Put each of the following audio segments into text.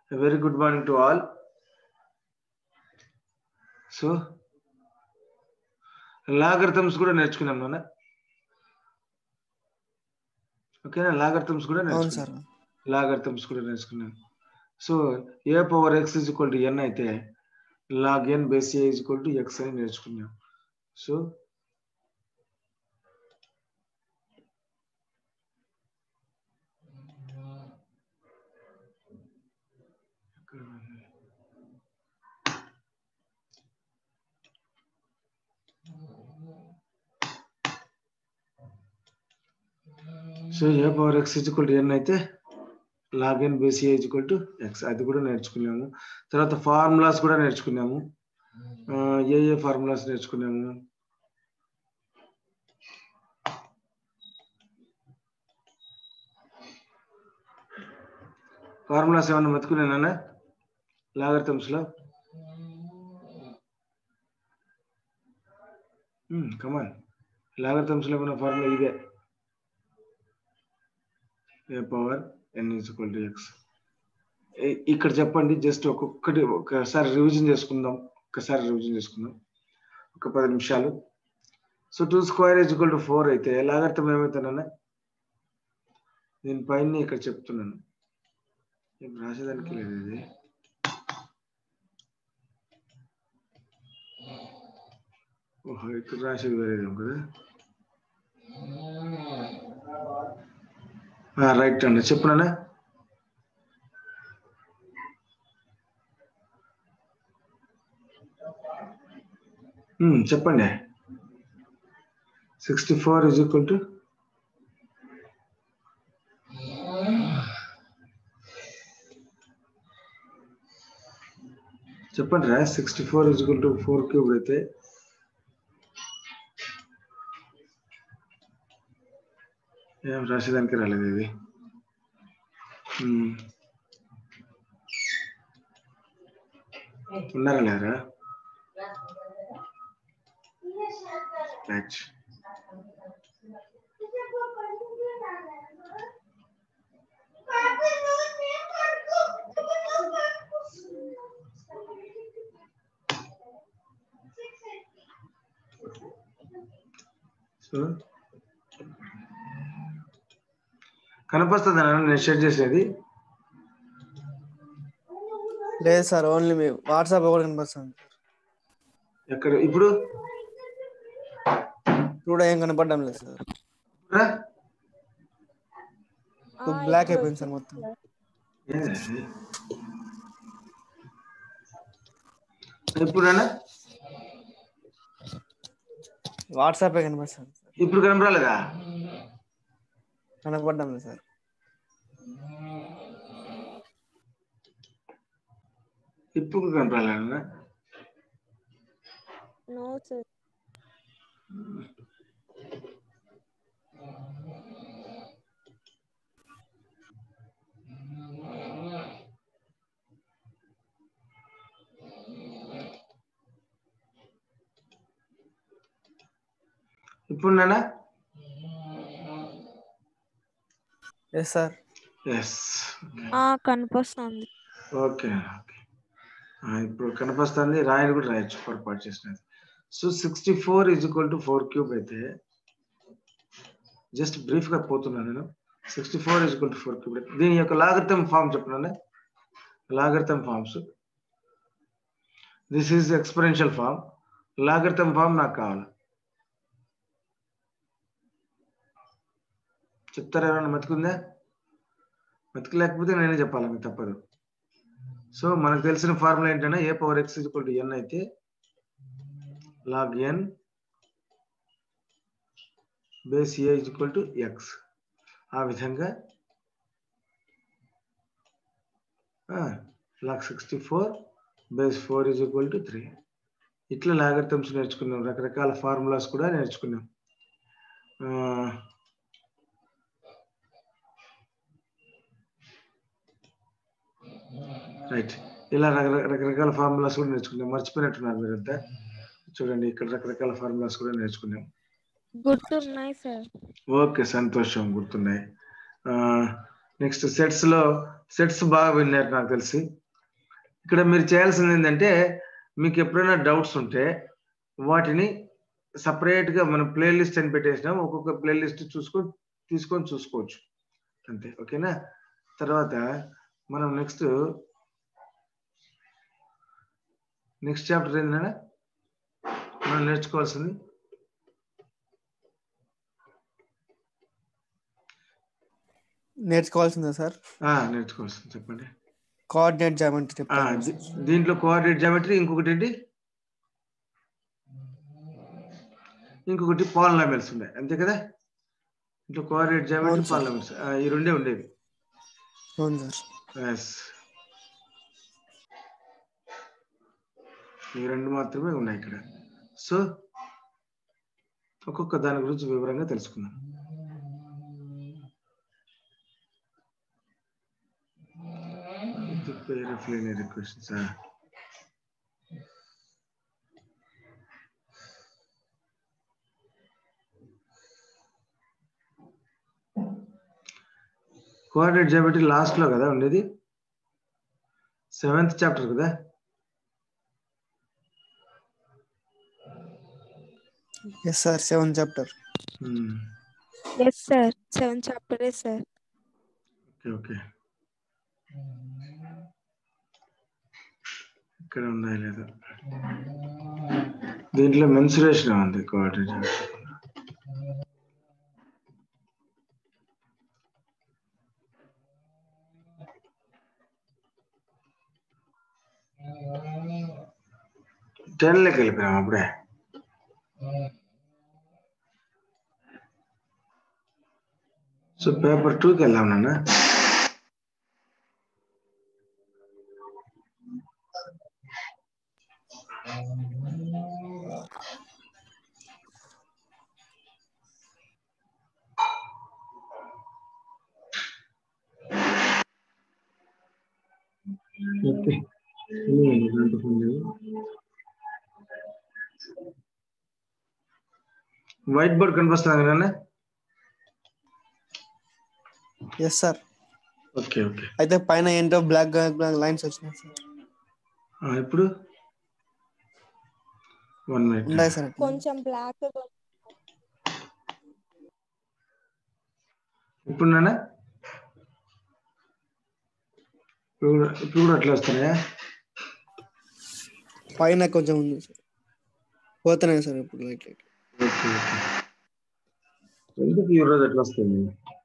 Very good morning to all so logarithms కూడా నేర్చుకున్నాం నాన్న ఓకేనా లాగర్థమ్స్ కూడా అవును నేర్చుకున్నాం సార్ లాగర్థమ్స్ కూడా నేర్చుకున్నాం so a power x is equal to n అయితే log n base a is equal to x అని నేర్చుకున్నాం so so a power x is equal to n అయితే log n base a is equal to x అది కూడా నేర్చుకున్నాము తర్వాత formulas కూడా నేర్చుకున్నాము ఆ, ఏ ఏ ఫార్ములాస్ నేర్చుకున్నాము ఫార్ములాస్ ఏమన్నా మెతుకున్నానా లాగర్థమ్స్ లో కమాన్ లాగర్థమ్స్ లో ఏమన్నా ఫార్ములా ఇదే a power n is equal to x ఇక్కడ చెప్పండి జస్ట్ ఒక్కొక్కటి ఒకసారి రివిజన్ చేసుకుందాం ఒక్కసారి రివిజన్ చేసుకుందాం ఒక పది నిమిషాలు so two square is equal to four అయితే లాగర్థం ఏమవుతానన్నా నేను పైన ఇక్కడ చెప్తున్నాను ఏం రాసేదానికి లేదు ఇది ఓహో ఇక్కడ రాసేది వేరేదేం కదా రైట్ అండి చెప్పునా చెప్పండి sixty four is equal to చెప్పండి రా sixty four is equal to four cube అయితే ఏం రాసేదానికి రాలేదు ఇది మ్మ్. ఉన్నారా లేరా రైట్ సో కనిపిస్తుందా నేను షేర్ చేసేది లేదు సార్ ఓన్లీ మీ వాట్సాప్ ఒకటి కనిపిస్తుంది ఎక్కడ ఇప్పుడు కూడా ఏం కనపడడం లేదు సార్ రా. బ్లాక్ అయిపోయింది సార్ మొత్తం ఏంది? ఇప్పుడేనా వాట్సాప్ కనిపిస్తుంది సార్ ఇప్పుడు కనపరాలేదా కనపడడం లేదు సార్ ఇప్పుడు కనపరాలేనా No, sir. ఇప్పుడు నేనా ఎస్ సార్ ఎస్ ఆ కనిపిస్తుంది ఓకే ఓకే ఆ, ఇప్పుడు కనిపిస్తుంది రాయని కూడా రాయొచ్చు పొరపాటు చేసినది so sixty four is equal to four cube అయితే జస్ట్ బ్రీఫ్ గా పోతున్నాను నేను sixty four is equal to four cube దీని యొక్క లాగర్థం ఫామ్ చెప్పినానే logarithm forms this is exponential form logarithm form నాకు కావాలి చెప్తారా ఏమైనా మతుకుందా మతుకులేకపోతే నేనే చెప్పాలి మీకు తప్పదు సో మనకు తెలిసిన ఫార్ములా ఏంటంటే a power x equal to n అయితే log n base a equal to x ఆ విధంగా log sixty four base four is equal to three ఇట్లా లాగర్థమ్స్ నేర్చుకున్నాం రకరకాల ఫార్ములాస్ కూడా నేర్చుకున్నాం ఆ, రైట్ ఇలా రకర- రకరకాల ఫార్ములాస్ కూడా నేర్చుకున్నాం మర్చిపోయినట్టున్నారు మీరంతా చూడండి ఇక్కడ రకరకాల ఫార్ములాస్ కూడా నేర్చుకున్నాం గుర్తున్నాయి సార్ ఓకే సంతోషం గుర్తున్నాయి ఆ, నెక్స్ట్ సెట్స్ లో సెట్స్ బాగా విన్నారు నాకు తెలిసి ఇక్కడ మీరు చేయాల్సింది ఏంటంటే మీకు ఎప్పుడైనా డౌట్స్ ఉంటే వాటిని సపరేట్ గా మనం ప్లేలిస్ట్ అని పెట్టేసినాం ఒక్కొక్క ప్లేలిస్ట్ చూసుకొని తీసుకొని చూసుకోవచ్చు అంతే ఓకేనా తర్వాత మనం నెక్స్ట్ నెక్స్ట్ చాప్టర్ ఏంటంటే మనం నేర్చుకోవాల్సింది నేర్చుకోవాల్సిందే సార్ ఆ, నేర్చుకోవాల్సింది చెప్పండి కోఆర్డినేట్ జామెంట్రీ ఆ, దీ- దీంట్లో కోఆర్డినేట్ జామెట్రీ ఇంకొకటి ఏంటి ఇంకొకటి పాలినామిల్స్ ఉన్నాయి అంతే కదా ఇంట్లో కోఆర్డినేట్ జామెట్రీ అవును సార్. పాలినామిల్స్ ఈ రెండే ఉండేవి అవును సార్ ఎస్ ఈ రెండు మాత్రమే ఉన్నాయి ఇక్కడ సో ఒక్కొక్క దాని గురించి వివరంగా తెలుసుకుందాం The pair of linear equations. ah. Coordinate geometry last లో కదా ఉండేది సెవెంత్ చాప్టర్ కదా yes sir seven chapter Hmm. Yes sir seven చాప్టరే సార్ ఓకే ఓకే ఇక్కడ ఉందా లేదా దీంట్లో మెన్సురేషన్ ఉంది కోఆర్డినేట్ జామెట్రీ టెన్ లెక్క వెళ్ళిపోయాం అప్పుడే సో పేపర్ టూకి వెళ్దాం నాన్న ఓకే దాంట్లో ఫోన్ చేయు. వైట్ బోర్డ్ కనిపిస్తుంది నాన్న ఎస్ సార్ ఓకే ఓకే అయితే పైన ఏంటో బ్లాక్ బ్లాక్ లైన్స్ వచ్చినాయి సార్ ఆ, ఇప్పుడు వన్ మినిట్ ఉన్నాయి సార్ అట్లా. కొంచెం బ్లాక్ ఇప్పుడు నాన్న ఇప్పుడు కూడా- ఇప్పుడు కూడా అట్లా వస్తున్నాయా పైన కొంచెం ఉంది సార్ పోతున్నాయి సార్ ఇప్పుడు లైట్ లైట్ ఓకే ఓకే ఎందుకు ఈ రోజు ఎట్లా వస్తుంది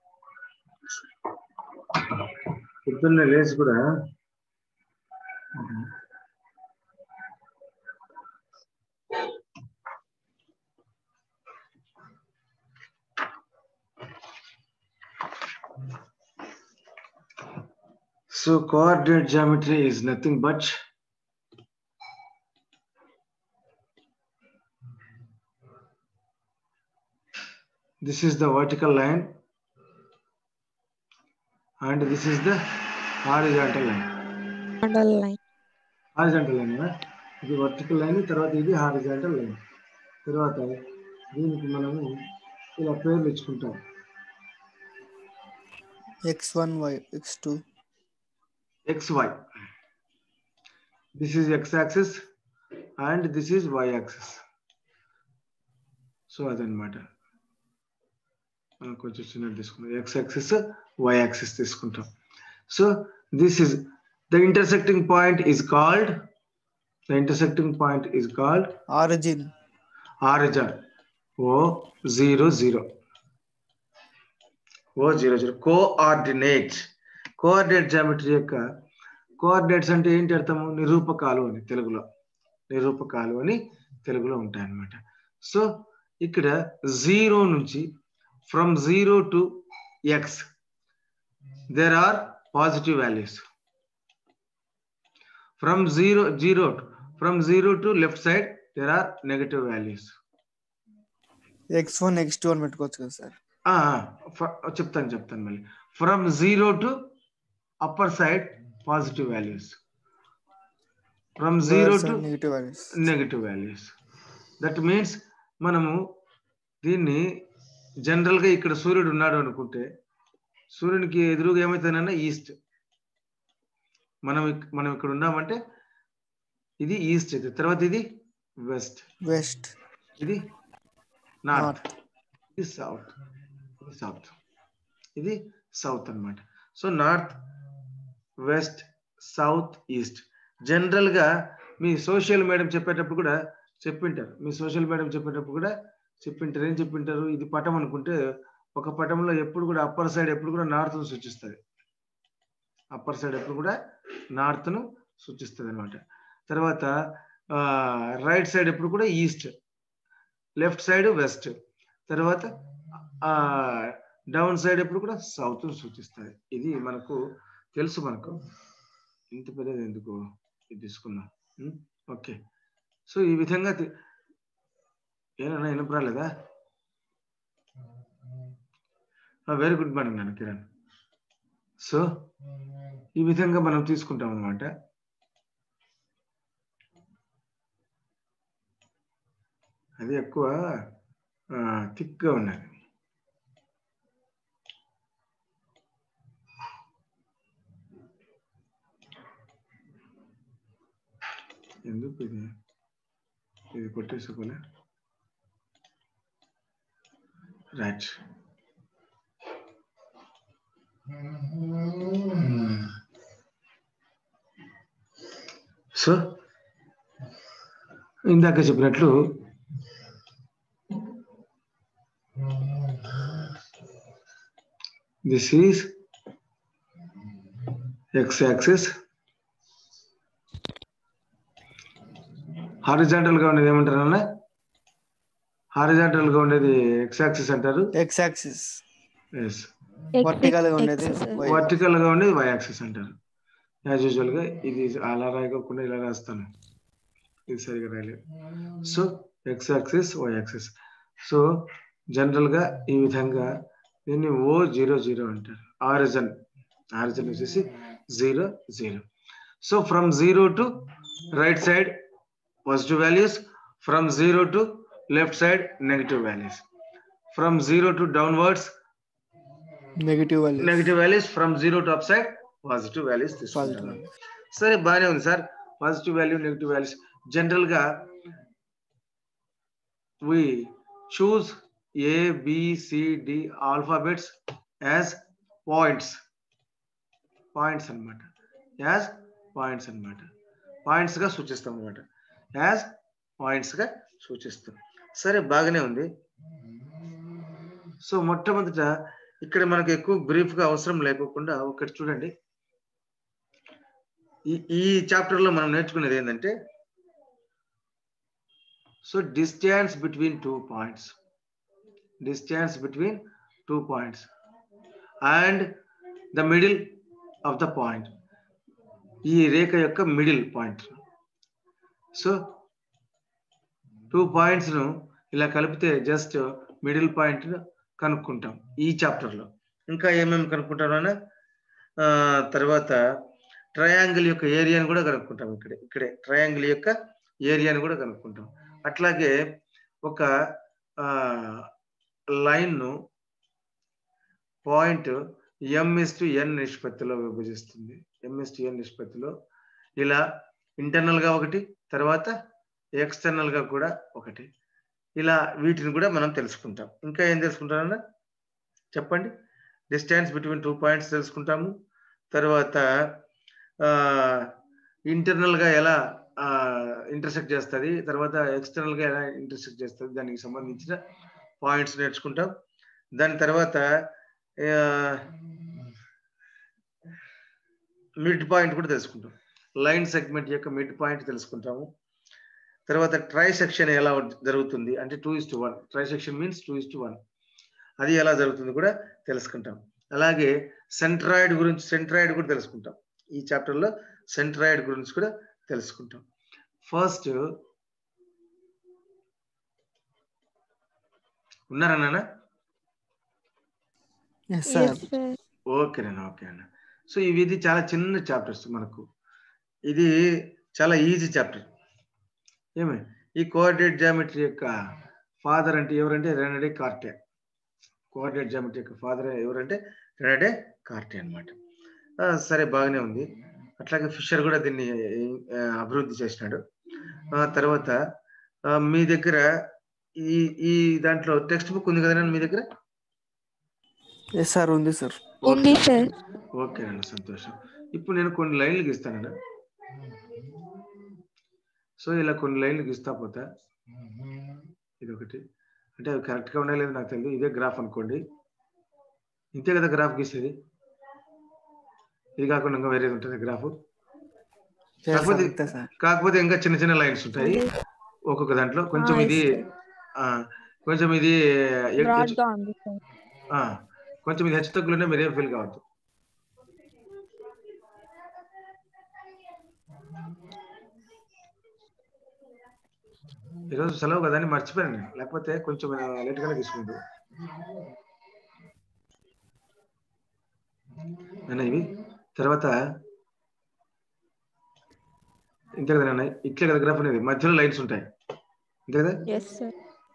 పొద్దున్నే లేచి కూడా So coordinate geometry is nothing but this is the vertical line and this is the horizontal line. మండల్ లైన్ హారిజాంటల్ లైన్ ఇది వర్టికల్ లైన్ తర్వాత ఇది హారిజాంటల్ లైన్ తర్వాత దీనికి మనము ఇలా పేర్లు ఇచ్చుకుంటాం x one y x two x y this is x axis and this is y axis so అదనమాట మనం కొంచెం చిన్నది తీసుకుంటాం ఎక్స్ యాక్సిస్ వై యాక్సిస్ తీసుకుంటాం so this is the intersecting point is called the intersecting point is called origin origin O zero zero O zero zero coordinate coordinate geometry యొక్క coordinates అంటే ఏంటి అర్థము నిరూపకాలు అని తెలుగులో నిరూపకాలు అని తెలుగులో ఉంటాయి అన్నమాట సో ఇక్కడ జీరో నుంచి from zero to x there are positive values from zero zero from zero to left side there are negative values x one x two అని పెట్టుకోవచ్చు కదా సార్ చెప్తాను చెప్తాను మళ్ళీ from zero to upper side positive values from zero to negative values negative values that means మనము దీన్ని general గా ఇక్కడ సూర్యుడు ఉన్నాడు అనుకుంటే సూర్యునికి ఎదురుగా ఏమవుతుందన్న ఈస్ట్ మనం ఇక్- మనం ఇక్కడ ఉన్నామంటే ఇది ఈస్ట్ ఇది తర్వాత ఇది వెస్ట్ వెస్ట్ ఇది నార్త్ నార్త్ ఇది సౌత్ ఇది సౌత్ ఇది సౌత్ అన్నమాట so north west south east general గా మీ సోషల్ మేడం చెప్పేటప్పుడు కూడా చెప్పింటారు మీ సోషల్ మేడం చెప్పేటప్పుడు కూడా చెప్పింటారు ఏం చెప్పింటారు ఇది పటం అనుకుంటే ఒక పటంలో ఎప్పుడు కూడా అప్పర్ సైడ్ ఎప్పుడు కూడా నార్త్ ను సూచిస్తుంది అప్పర్ సైడ్ ఎప్పుడు కూడా నార్త్ ను సూచిస్తుంది అనమాట తర్వాత రైట్ సైడ్ ఎప్పుడు కూడా ఈస్ట్ లెఫ్ట్ సైడ్ వెస్ట్ తర్వాత డౌన్ సైడ్ ఎప్పుడు కూడా సౌత్ సూచిస్తుంది ఇది మనకు తెలుసు మనకు ఇంత పెద్దది ఎందుకు ఇది తీసుకున్నాం ఓకే సో ఈ విధంగా తి- ఏనన్నా వినపరాలేదా వెరీ గుడ్ మార్నింగ్ నాన్న కిరణ్ సో ఈ విధంగా మనం తీసుకుంటాం అనమాట అది ఎక్కువ థిక్గా ఉన్నది ఎందుకు ఇది ఇది కొట్టేసుకోలే రైట్ సో ఇందాక చెప్పినట్లు this is x axis horizontal గా ఉండేది ఏమంటారు అన్న హారిజాంటల్ గా ఉండేది ఎక్స్ యాక్సిస్ అంటారు ఎక్స్ యాక్సిస్ ఎస్ Vertical గా ఉండేది X, sir. Y. వర్టికల్ గా ఉండేది వై యాక్సిస్ అంటారు యాజ్ యూజువల్ గా ఇది అలా రాయకుండా ఇలా రాస్తాను ఇది సరిగా రాయలేదు so x axis y axis so general గా ఈ విధంగా దీన్ని ఓ జీరో జీరో అంటారు ఆరిజన్ ఆరిజన్ వచ్చేసి zero zero so from zero to right side positive values from zero to left side negative values from zero to downwards negative value negative values from zero to up side positive values తీసుకుంటాను సరే బాగానే ఉంది sir positive value negative values general గా we choose A B C D alphabets as points points అన్నమాట as points అన్నమాట points గా సూచిస్తాం అనమాట యాజ్ పాయింట్స్ గా సూచిస్తాం సరే బాగానే ఉంది సో మొట్టమొదట ఇక్కడ మనకు ఎక్కువ బ్రీఫ్ గా అవసరం లేకోకుండా ఒకటి చూడండి ఈ ఈ చాప్టర్ లో మనం నేర్చుకునేది ఏంటంటే so distance between two points distance between two points and the middle of the point ఈ రేఖ యొక్క middle point so two points ను ఇలా కలిపితే జస్ట్ మిడిల్ పాయింట్ కనుక్కుంటాం ఈ చాప్టర్ లో ఇంకా ఏమేమి కనుక్కుంటాం అన్న ఆ, తర్వాత ట్రయాంగిల్ యొక్క ఏరియాని కూడా కనుక్కుంటాం ఇక్కడే ఇక్కడే ట్రయాంగిల్ యొక్క ఏరియాని కూడా కనుక్కుంటాం అట్లాగే ఒక లైన్ ను పాయింట్ ఎంఎస్ టు ఎన్ నిష్పత్తిలో విభజిస్తుంది ఎంఎస్ టు ఎన్ నిష్పత్తిలో ఇలా ఇంటర్నల్ గా ఒకటి తర్వాత ఎక్స్టర్నల్ గా కూడా ఒకటి ఇలా వీటిని కూడా మనం తెలుసుకుంటాం ఇంకా ఏం తెలుసుకుంటామన్నా చెప్పండి డిస్టెన్స్ బిట్వీన్ టూ పాయింట్స్ తెలుసుకుంటాము తర్వాత ఇంటర్నల్ గా ఎలా ఇంటర్సెక్ట్ చేస్తుంది తర్వాత ఎక్స్టర్నల్ గా ఎలా ఇంటర్సెక్ట్ చేస్తుంది దానికి సంబంధించిన పాయింట్స్ నేర్చుకుంటాం దాని తర్వాత మిడ్ పాయింట్ కూడా తెలుసుకుంటాం లైన్ సెగ్మెంట్ యొక్క మిడ్ పాయింట్ తెలుసుకుంటాము తర్వాత ట్రై సెక్షన్ ఎలా జరుగుతుంది అంటే two is to one trisection means two is to one అది ఎలా జరుగుతుంది కూడా తెలుసుకుంటాం అలాగే సెంట్రాయిడ్ గురించి సెంట్రాయిడ్ కూడా తెలుసుకుంటాం ఈ చాప్టర్ లో సెంట్రాయిడ్ గురించి కూడా తెలుసుకుంటాం ఫస్ట్ ఉన్నారా నాన్న ఎస్ సార్ ఎస్ సార్ ఓకేనండి ఓకే అన్న సో ఇవి ఇది చాలా చిన్న చాప్టర్స్ మనకు ఇది చాలా ఈజీ చాప్టర్ ఏమి ఈ కోఆర్డినేట్ జామెట్రీ యొక్క ఫాదర్ అంటే ఎవరంటే రెనడే కార్టే కోఆర్డినేట్ జామెట్రీ యొక్క ఫాదర్ ఎవరంటే కెనడే కార్టీ అనమాట సరే బాగానే ఉంది అట్లాగే ఫిషర్ కూడా దీన్ని ఆ, అభివృద్ధి చేసినాడు ఆ తర్వాత ఆ, మీ దగ్గర ఈ ఈ దాంట్లో టెక్స్ట్ బుక్ ఉంది కదా మీ దగ్గర ఎస్ సార్ ఉంది సార్ ఉంది సార్ ఓకే అండి సంతోషం ఇప్పుడు నేను కొన్ని లైన్లు గీస్తాను సో ఇలా కొన్ని లైన్లు గీస్తా పోతా ఇది ఒకటి అంటే అవి కరెక్ట్గా ఉన్నాయో లేదో నాకు తెలియదు ఇదే గ్రాఫ్ అనుకోండి ఇంతే కదా గ్రాఫ్ గీసేది ఇది కాకుండా ఇంకా వేరేది ఉంటుంది గ్రాఫ్ Yes, sir, కాకపోతే అంతే సార్ కాకపోతే ఇంకా చిన్న చిన్న లైన్స్ ఉంటాయి ఒక్కొక్క దాంట్లో కొంచెం ఆ, ఇది yes, ఆ, కొంచెం ఇది ఎ- బ్రాడ్ హెచ్చు- గా ఉంది సార్ ఆ, కొంచెం ఇది హెచ్చు తగ్గులునే మీరేం ఫీల్ కావద్దు ఈరోజు సెలవు కదా అని మర్చిపోయాను నేను. లేకపోతే కొంచెం లేట్ గానే తీసుకుంటూ నాన్న ఇవి తర్వాత ఇంతే కదా నాన్న ఇట్లే కదా గ్రాఫ్ అనేది మధ్యలో లైన్స్ ఉంటాయి అంతే కదా yes sir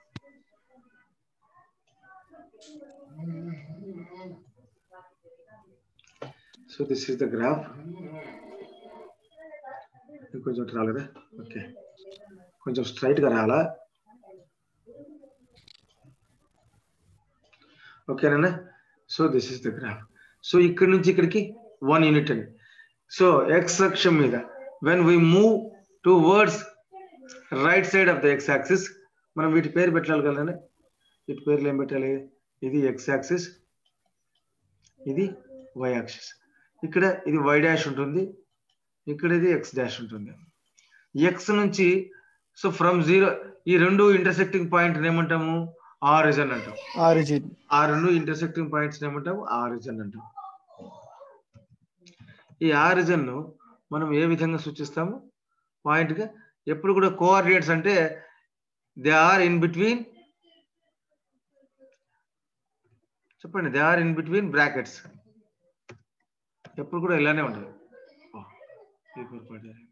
so this is the graph కొంచెం ఇటు రావాలి కదా ఓకే కొంచెం స్ట్రైట్ గా రావాలా ఓకేనా so this is the graph so ఇక్కడ నుంచి ఇక్కడికి వన్ యూనిట్ అండి సో ఎక్స్ అక్షం మీద when we move towards right side of the x axis మనం వీటి పేరు పెట్టాలి కదా వీటి పేర్లు ఏం పెట్టాలి ఇది ఎక్స్ యాక్సిస్ ఇది వై యాక్సిస్ ఇక్కడ ఇది వై డాష్ ఉంటుంది ఇక్కడ ఇది ఎక్స్ డాష్ ఉంటుంది ఎక్స్ నుంచి సో ఫ్రమ్ జీరో ఈ రెండు ఇంటర్సెక్టింగ్ పాయింట్ ఏమంటాము ఆరిజన్ అంటాం ఆరిజిన్ ఆ రెండు ఇంటర్సెక్టింగ్ పాయింట్స్ ఏమంటాము ఆరిజన్ అంటాం ఈ ఆరిజన్ ను మనం ఏ విధంగా సూచిస్తాము పాయింట్ గా ఎప్పుడు కూడా కోఆర్డినేట్స్ అంటే దే ఆర్ ఇన్ బిట్వీన్ చెప్పండి they are in between brackets ఎప్పుడు కూడా ఇలానే ఉంటుంది ఓ, ఈ పొరపాటు జరిగింది.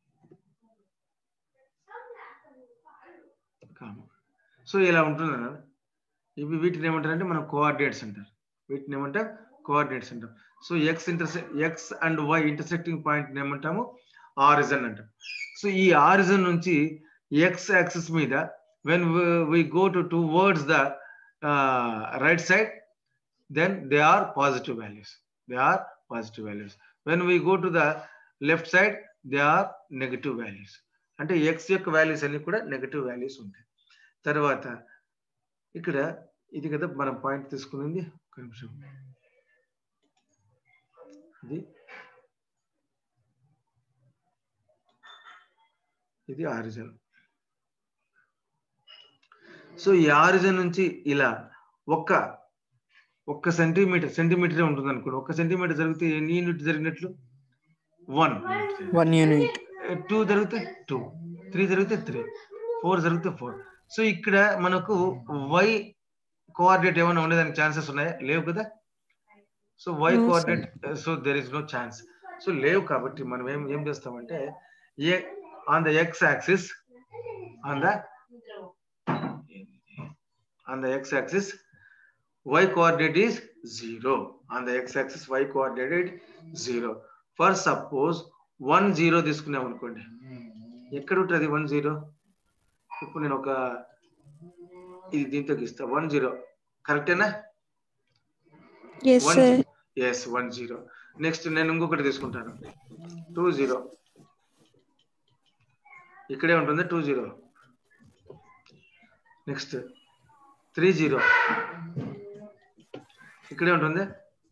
కామ. సో ఇలా ఉంటుంది అన్న ఇవి వీటిని ఏమంటారంటే మనం కోఆర్డినేట్స్ అంటారు వీటిని ఏమంటారు కోఆర్డినేట్స్ అంటాం so x intersect x and y intersecting point ఏమంటాము ఆరిజన్ అంటాం సో ఈ ఆరిజన్ నుంచి ఎక్స్ యాక్సిస్ మీద when we go to towards the right side then they are positive values. They are positive values. When we go to the left side, they are negative values. అంటే x యొక్క values అన్ని కూడా negative values ఉంటాయి తర్వాత ఇక్కడ ఇది కదా మనం పాయింట్ తీసుకునింది ఒక నిమిషం ఇది ఇది ఆరిజన్ సో ఈ ఆరిజన్ నుంచి ఇలా ఒక్క ఒక్క సెంటీమీటర్ సెంటీమీటరే ఉంటుంది అనుకోండి ఒక్క సెంటీమీటర్ జరిగితే ఎన్ని యూనిట్ జరిగినట్లు వన్ వన్ యూనిట్ టూ జరిగితే టూ త్రీ జరిగితే త్రీ ఫోర్ జరిగితే ఫోర్ సో ఇక్కడ మనకు వై కోఆర్డినేట్ ఏమైనా ఉండేదానికి ఛాన్సెస్ ఉన్నాయా లేవు కదా so y No, sir. Coordinate so there is no chance so లేవు కాబట్టి మనం ఏం ఏం చేస్తామంటే a on the x axis on the on the x axis y coordinate is 0 on the x axis y coordinate 0 for suppose 1 0 తీసుకున్నాం అనుకోండి ఎక్కడ ఉంటుంది వన్ జీరో ఇప్పుడు నేను ఒక ఇది దీంతో గీస్తా వన్ జీరో కరెక్టేనా yes one sir yes one zero next నేను ఇంకొకటి తీసుకుంటాను టూ జీరో ఇక్కడే ఉంటుంది two zero next three zero ఇక్కడే ఉంటుంది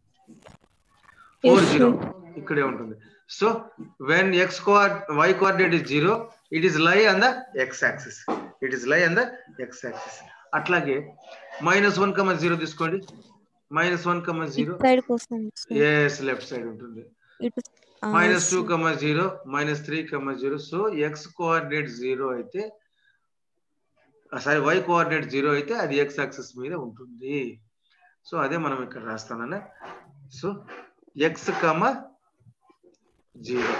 ఫోర్ Yes, జీరో sir. ఇక్కడే ఉంటుంది సో వెన్ ఎక్స్ కోఆర్ y coordinate is zero it is lie on the x axis it is lie on the x axis అట్లాగే minus one comma zero తీసుకోండి minus one comma zero side కోసం sir yes left side ఉంటుంది ఇటు ఆ, minus yes, two sir. Comma zero minus three comma zero so x coordinate zero అయితే sorry y coordinate zero అయితే అది X axis మీద ఉంటుంది సో అదే మనం ఇక్కడ రాస్తానన్న so x comma zero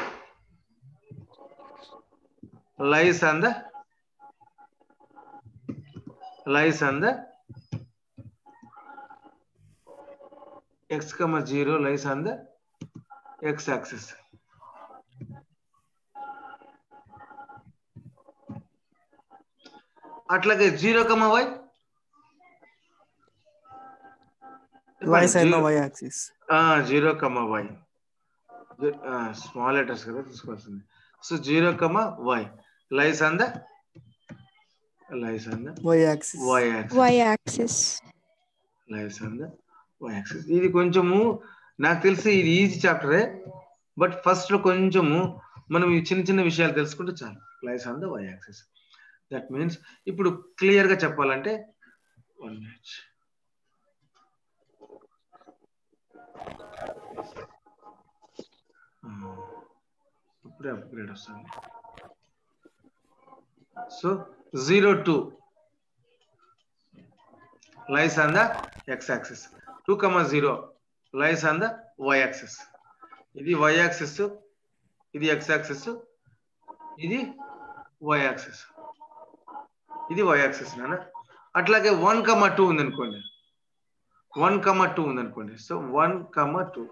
lies on the lies on the x comma zero lies on the x axis అట్లాగే zero comma y y side లో y axis zero comma y small letters కదా తీసుకోవాల్సింది so zero comma y lies on the lies on the y axis y axis Y axis. Lies on the y axis ఇది కొంచెము నాకు తెలిసి ఇది easy చాప్టరే but first లో కొంచెము మనం ఈ చిన్న చిన్న విషయాలు తెలుసుకుంటే చాలు lies on the y axis that means ఇప్పుడు క్లియర్ గా చెప్పాలంటే వన్ మినిట్ ఇప్పుడే అప్గ్రేడ్ వస్తుంది so zero two lies on the x-axis. 2 comma 0 lies on the y-axis. ఇది y-axis, ఇది x-axis, ఇది y-axis. ఇది y-axis నాన్న అట్లాగే వన్ కమా టూ ఉందనుకోండి వన్ కమా టూ ఉందనుకోండి so one comma two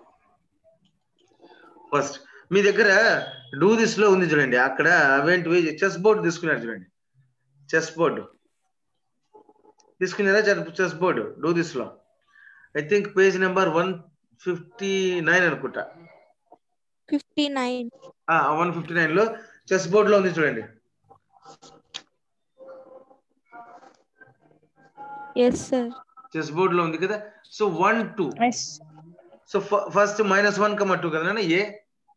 first మీ దగ్గర డూ దిస్ లో ఉంది చూడండి అక్కడ అవేంటివి చెస్ బోర్డు తీసుకున్నారు చూడండి చెస్ బోర్డు తీసుకున్నారా చెస్ బోర్డు డూ దిస్ లో I think page number one fifty nine అనుకుంటా 59. వన్ ఫిఫ్టీ నైన్ లో చెస్ బోర్డ్ లో ఉంది చూడండి Yes, sir. చెస్ బోర్డ్ లో ఉంది కదా so one two Yes. So first minus one comma two కదా నాన్న ఏ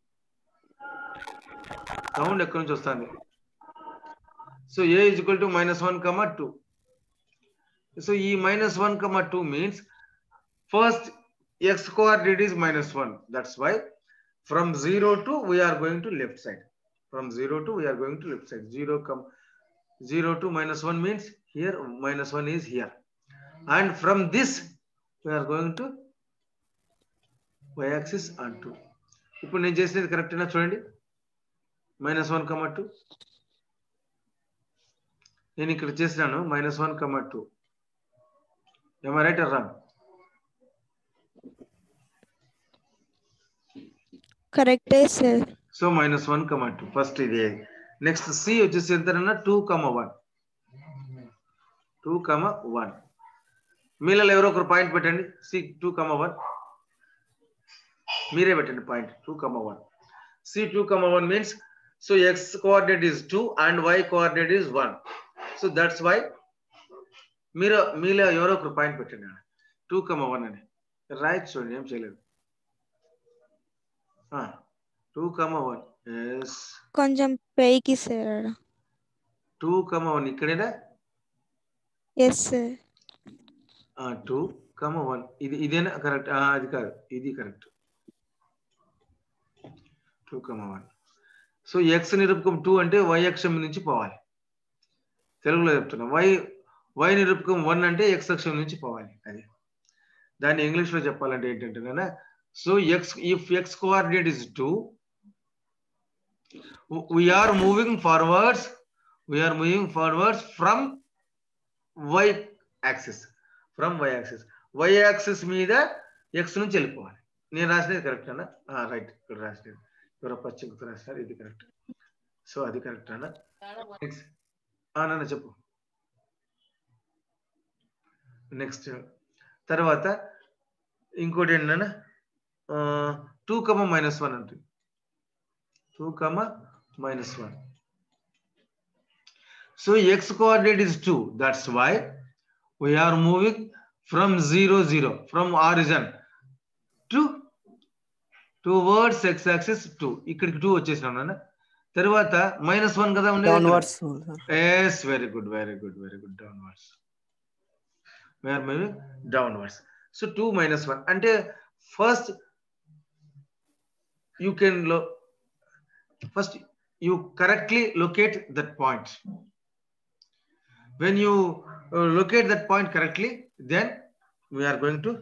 సౌండ్ ఎక్కడి నుంచి వస్తుంది so A is equal to minus one comma two so ఈ minus one comma two means first x coordinate is minus 1 that's why from 0 to we are going to left side from 0 to we are going to left side 0 come 0 to minus 1 means here minus 1 is here and from this we are going to y axis and 2 ఇప్పుడు నేను చేసినది కరెక్టేనా చూడండి minus one comma two నేను ఇక్కడ చేసినాను minus one comma two ఏమా right or wrong Correct, sir. So minus one comma two first ఇది నెక్స్ట్ సి వచ్చేసి ఎంతనన్నా two comma one two comma one మీలలో ఎవరో ఒకరు పాయింట్ పెట్టండి సి టూ కమ వన్ మీరే పెట్టండి point two comma one C two comma one means so x coordinate is two and y coordinate is one so that's why మీరు మీలో ఎవరో ఒకరు పాయింట్ పెట్టండి టూ కమ వన్ అని right చూడండి ఏం చేయలేదు టూ కమ వన్ ఎస్ కొంచెం పైకి సార్ టూ కమ వన్ ఇక్కడేనా yes sir two comma one ఇది ఇదేనా కరెక్ట్ అది కాదు ఇది correct two comma one so x నిరూపకం టూ అంటే వై అక్షం నుంచి పోవాలి తెలుగులో చెప్తున్నా వై వై నిరూపకం వన్ అంటే ఎక్స్ అక్షం నుంచి పోవాలి అది దాన్ని ఇంగ్లీష్ లో చెప్పాలంటే ఏంటంటే so x if x coordinate is two we're moving forwards we're moving forwards from y axis from y axis y axis మీద ఎక్స్ నుంచి వెళ్ళిపోవాలి నేను రాసినది కరెక్ట్ అన్న రైట్ ఇక్కడ రాసినది ఎవరో పశ్చిమతో రాసినారు ఇది కరెక్ట్ సో అది కరెక్ట్ అన్న నెక్స్ట్ నాన్న చెప్పు నెక్స్ట్ తర్వాత ఇంకోటి ఏంటన్నా టూ కమ మైనస్ వన్ ఉంటుంది two comma minus one so x coordinate is two that's why we're moving from zero zero from origin to towards x axis two ఇక్కడికి two వచ్చేసినాం నాన్న తర్వాత మైనస్ వన్ కదా ఉండేది downwards yes very good very good very good downwards we're moving downwards so two minus one అంటే first you can లో first you correctly locate that point when you locate that point correctly then we're going to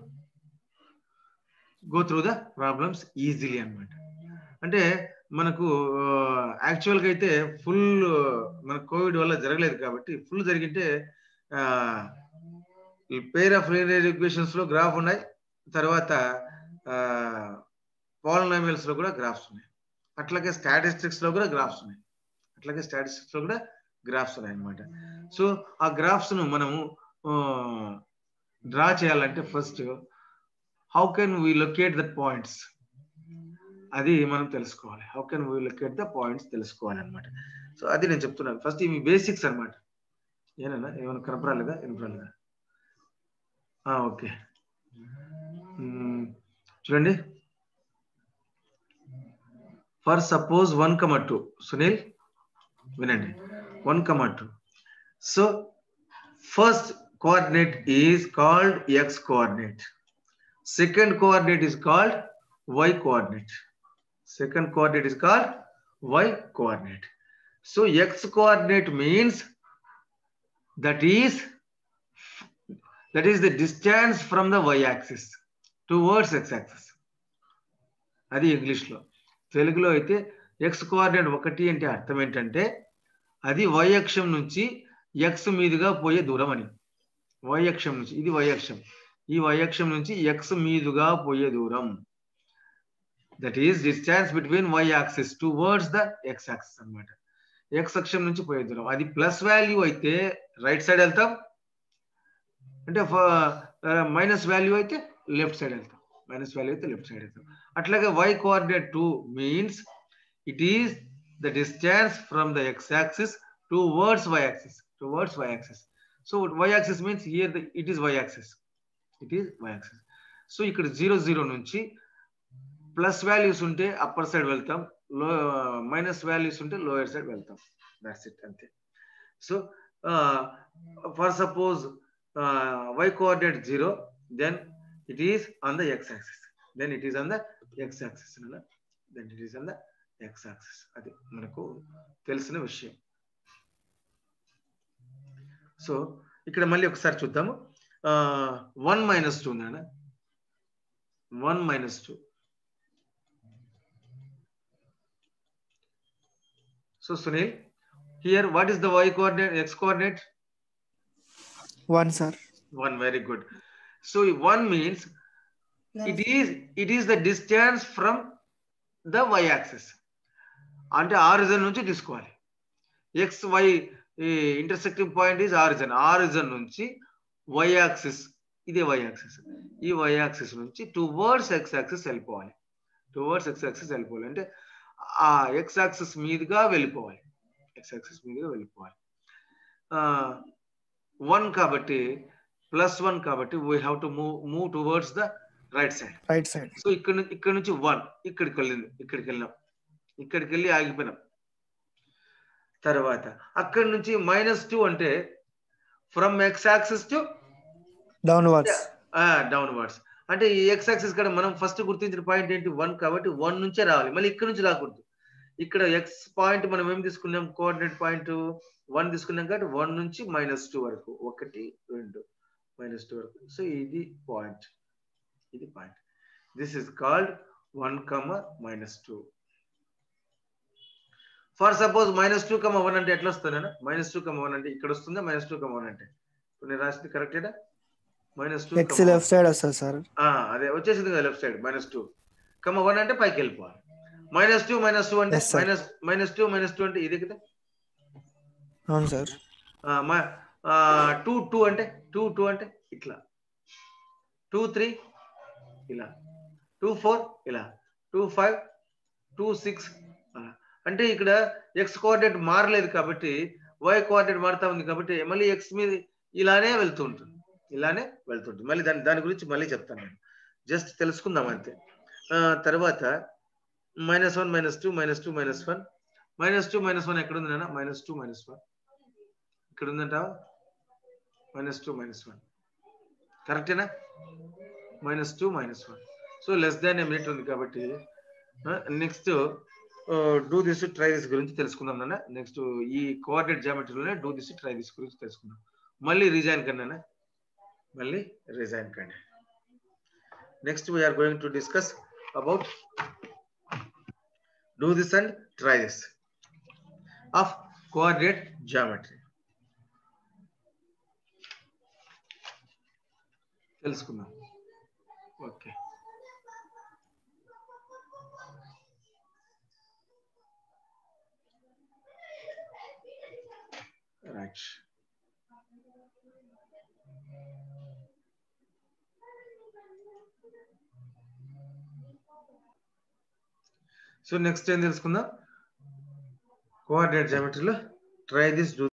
go through the problems easily అనమాట అంటే మనకు యాక్చువల్గా అయితే full మన Covid వల్ల జరగలేదు కాబట్టి ఫుల్ జరిగింటే పేర్ ఆఫ్ లీనియర్ ఈక్వేషన్స్ లో గ్రాఫ్ ఉన్నాయి తర్వాత పాలినామియల్స్ లో కూడా గ్రాఫ్స్ ఉన్నాయి అట్లాగే స్టాటిస్టిక్స్ లో కూడా గ్రాఫ్స్ ఉన్నాయి అట్లాగే స్టాటిస్టిక్స్ లో కూడా గ్రాఫ్స్ ఉన్నాయి అనమాట సో ఆ గ్రాఫ్స్ ను మనము డ్రా చేయాలంటే first how can we locate the points అది మనం తెలుసుకోవాలి how can we locate the points తెలుసుకోవాలి అనమాట సో అది నేను చెప్తున్నాను ఫస్ట్ ఇవి బేసిక్స్ అనమాట ఏనన్నా ఏమైనా కనపరాలేదా వినపరాలేదా ఓకే చూడండి for suppose one comma two Sunil వినండి one comma two so first coordinate is called x coordinate second coordinate is called y coordinate second coordinate is called y coordinate so x coordinate means that is that is the distance from the y axis towards x axis అది English లో తెలుగులో అయితే X coordinate ఒకటి అంటే అర్థం ఏంటంటే అది why అక్షం నుంచి ఎక్స్ మీదుగా పోయే దూరం అని వై అక్షం నుంచి ఇది వై అక్షం ఈ వై అక్షం నుంచి ఎక్స్ మీదుగా పోయే దూరం that is distance between y axis towards the x axis అనమాట ఎక్స్ అక్షం నుంచి పోయే దూరం అది ప్లస్ వాల్యూ అయితే రైట్ సైడ్ వెళ్తాం అంటే మైనస్ వాల్యూ అయితే లెఫ్ట్ సైడ్ వెళ్తాం మైనస్ వాల్యూ అయితే లెఫ్ట్ సైడ్ వెళ్తాం అట్లాగే y coordinate two means it is the distance from the x axis towards y axis towards y axis so y axis means here it is y axis it is y axis so ఇక్కడ zero zero నుంచి plus values ఉంటే upper side వెళ్తాం లో minus values ఉంటే lower side వెళ్తాం that's it అంతే so for suppose y coordinate zero then it is on the x axis then it is on the x axis then it is on the x axis అది మనకు తెలిసిన విషయం so ఇక్కడ మళ్ళీ ఒకసారి చూద్దాము వన్ మైనస్ టూ నాన్న one minus two So Sunil, here what is the y coordinate, x coordinate? One, sir. One, very good. So one means it is it is the distance from the y axis. అంటే origin నుంచి తీసుకోవాలి x y intersecting point is origin origin నుంచి y axis ఇదే y axis ఈ y axis నుంచి towards x axis వెళ్ళిపోవాలి towards x axis వెళ్ళిపోవాలి అంటే ఆ ఎక్స్ యాక్సిస్ మీదుగా వెళ్ళిపోవాలి ఎక్స్ యాక్సిస్ మీదుగా వెళ్ళిపోవాలి వన్ కాబట్టి ప్లస్ వన్ కాబట్టి we have to move move towards the right side right side so ఇక్కడ నుంచి ఇక్కడ నుంచి వన్ ఇక్కడికి వెళ్ళింది ఇక్కడికి వెళ్ళినాం ఇక్కడికి వెళ్ళి ఆగిపోయినాం తర్వాత అక్కడి నుంచి మైనస్ టూ అంటే from x axis to downwards downwards అంటే ఈ ఎక్స్ యాక్సిస్ కూడా మనం ఫస్ట్ గుర్తించిన పాయింట్ ఏంటి వన్ కాబట్టి వన్ నుంచే రావాలి మళ్ళీ ఇక్కడ నుంచి రాకూడదు ఇక్కడ ఎక్స్ పాయింట్ మనం ఏం తీసుకున్నాం కోఆర్డినేట్ పాయింట్ వన్ తీసుకున్నాం కాబట్టి వన్ నుంచి మైనస్ టూ వరకు ఒకటి రెండు మైనస్ టూ వరకు సో ఇది పాయింట్ ఇది point this is called one comma minus two for suppose minus two comma one అంటే ఎట్లా వస్తుందా మైనస్ టూ కమ వన్ అంటే ఇక్కడ వస్తుందా మైనస్ టూ కమ వన్ అంటే ఇప్పుడు నేను రాసింది కరెక్టేనా minus two x left side వస్తుంది సార్ అదే వచ్చేసింది కదా left side minus two comma one అంటే పైకి వెళ్ళిపోవాలి మైనస్ టూ మైనస్ టూ అంటే Yes, sir. Minus minus two minus two అంటే ఇదే కదా అవును సార్ టూ టూ అంటే టూ టూ అంటే ఇట్లా టూ త్రీ ఇలా టూ ఫోర్ ఇలా టూ ఫైవ్ టూ సిక్స్ అలా అంటే ఇక్కడ ఎక్స్ కోఆర్డినేట్ మారలేదు కాబట్టి వై కోఆర్డినేట్ మారుతా ఉంది కాబట్టి మళ్ళీ ఎక్స్ మీద ఇలానే వెళ్తూ ఉంటుంది ఇలానే వెళ్తుంటుంది మళ్ళీ దాని దాని గురించి మళ్ళీ చెప్తాను నేను జస్ట్ తెలుసుకుందాం అంతే ఆ, తర్వాత minus one minus two minus two minus one minus two minus one ఎక్కడ ఉంది నాన్న మైనస్ టూ మైనస్ వన్ ఇక్కడ ఉందంట మైనస్ టూ మైనస్ వన్ కరెక్టేనా minus two minus one so less than a minute ఉంది కాబట్టి next do this try this గురించి తెలుసుకుందాం నాన్న నెక్స్ట్ ఈ కోఆర్డినేట్ జామెట్రీలోనే డూ దిస్ ట్రై దిస్ గురించి తెలుసుకుందాం మళ్ళీ రిజైన్ కండి నాన్న మళ్ళీ రిజైన్ కండి next we're going to discuss about do this and try this of coordinate geometry తెలుసుకుందాం ఓకే రైట్ సో నెక్స్ట్ ఏం తెలుసుకుందాం కోఆర్డినేట్ జామెట్రీలో ట్రై దిస్